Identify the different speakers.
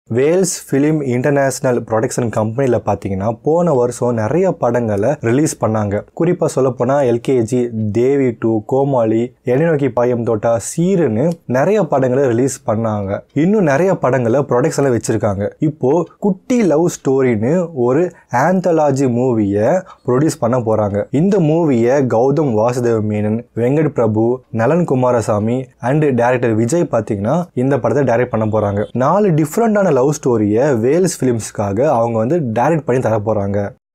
Speaker 1: Wales film international production கம்பெனியில் பார்த்தீங்கன்னா போன வருஷம் நிறைய படங்களை ரிலீஸ் பண்ணாங்க குறிப்பாக சொல்லப்போனால் எல்கேஜி தேவி டூ கோமாளி என்னை நோக்கி பாயம் தோட்டா சீருன்னு நிறைய படங்களை ரிலீஸ் பண்ணாங்க இன்னும் நிறைய படங்களை ப்ரொடக்ஷனில் வச்சுருக்காங்க இப்போ குட்டி லவ் ஸ்டோரின்னு ஒரு ஆந்தாலஜி மூவியை ப்ரொடியூஸ் பண்ண போகிறாங்க இந்த மூவியை கௌதம் வாசுதேவ மேனன் வெங்கட் பிரபு நலன் குமாரசாமி அண்ட் டேரக்டர் விஜய் பார்த்தீங்கன்னா இந்த படத்தை டைரக்ட் பண்ண போகிறாங்க நாலு டிஃப்ரெண்டான லவ் ஸ்டோரியை வேல்ஸ் ஃபிலிம்ஸ்க்காக அவங்க வந்து டைரக்ட் பண்ணி தர போகிறாங்க